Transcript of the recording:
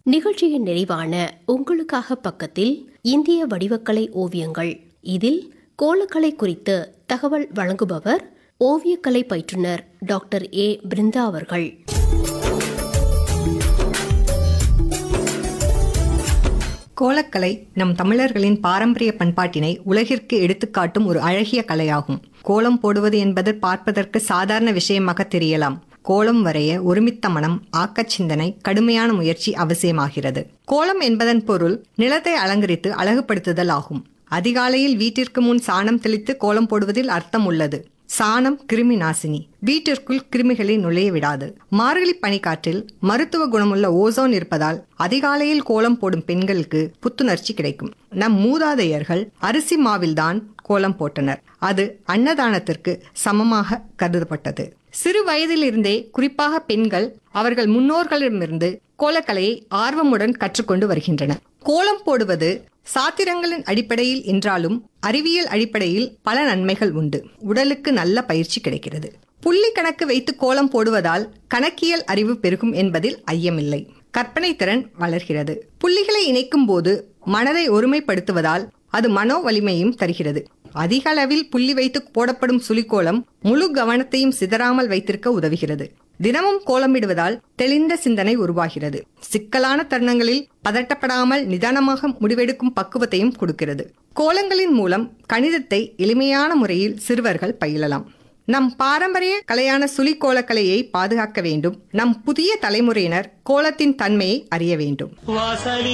நிகழ்ச்சியின் நிறைவான உங்களுக்காக பக்கத்தில் இந்திய வடிவக்கலை ஓவியங்கள் இதில் கோலக்கலை குறித்து தகவல் வழங்குபவர் ஓவியக்கலை பயிற்றுனர் டாக்டர் ஏ பிருந்தா அவர்கள் கோலக்கலை நம் தமிழர்களின் பாரம்பரிய பண்பாட்டினை உலகிற்கு எடுத்துக்காட்டும் ஒரு அழகிய கலையாகும் கோலம் போடுவது என்பது பார்ப்பதற்கு சாதாரண விஷயமாக தெரியலாம் கோலம் வரைய ஒருமித்த மனம் ஆக்கச் சிந்தனை கடுமையான முயற்சி அவசியமாகிறது கோலம் என்பதன் பொருள் நிலத்தை அலங்கரித்து அழகுபடுத்துதல் ஆகும் அதிகாலையில் வீட்டிற்கு முன் சாணம் தெளித்து கோலம் போடுவதில் அர்த்தம் உள்ளது சாணம் கிருமி நாசினி வீட்டிற்குள் கிருமிகளை நுழைய விடாது மார்கழி பனிக்காற்றில் மருத்துவ குணமுள்ள ஓசோன் இருப்பதால் அதிகாலையில் கோலம் போடும் பெண்களுக்கு புத்துணர்ச்சி கிடைக்கும் நம் மூதாதையர்கள் அரிசி மாவில்தான் கோலம் போட்டனர் அது அன்னதானத்திற்கு சமமாக கருதப்பட்டது சிறு வயதிலிருந்தே குறிப்பாக பெண்கள் அவர்கள் முன்னோர்களிடமிருந்து கோலக்கலையை ஆர்வமுடன் கற்றுக்கொண்டு வருகின்றனர் கோலம் போடுவது சாத்திரங்களின் அடிப்படையில் என்றாலும் அறிவியல் அடிப்படையில் பல நன்மைகள் உண்டு உடலுக்கு நல்ல பயிற்சி கிடைக்கிறது புள்ளி கணக்கு வைத்து கோலம் போடுவதால் கணக்கியல் அறிவு பெருகும் என்பதில் ஐயமில்லை கற்பனை திறன் வளர்கிறது புள்ளிகளை இணைக்கும் போது மனதை ஒருமைப்படுத்துவதால் அது மனோ வலிமையும் தருகிறது அதிக அளவில் புள்ளி வைத்து போடப்படும் சுழிக்கோலம் முழு கவனத்தையும் சிதறாமல் வைத்திருக்க உதவுகிறது தினமும் கோலமிடுவதால் தெளிந்த சிந்தனை உருவாகிறது சிக்கலான தருணங்களில் பதட்டப்படாமல் நிதானமாக முடிவெடுக்கும் பக்குவத்தையும் கொடுக்கிறது கோலங்களின் மூலம் கணிதத்தை எளிமையான முறையில் சிறுவர்கள் பயிலலாம் நம் பாரம்பரிய கலையான சுழிக்கோலக்கலையை பாதுகாக்க வேண்டும் நம் புதிய தலைமுறையினர் கோலத்தின் தன்மையை அறிய வேண்டும் வாசலில்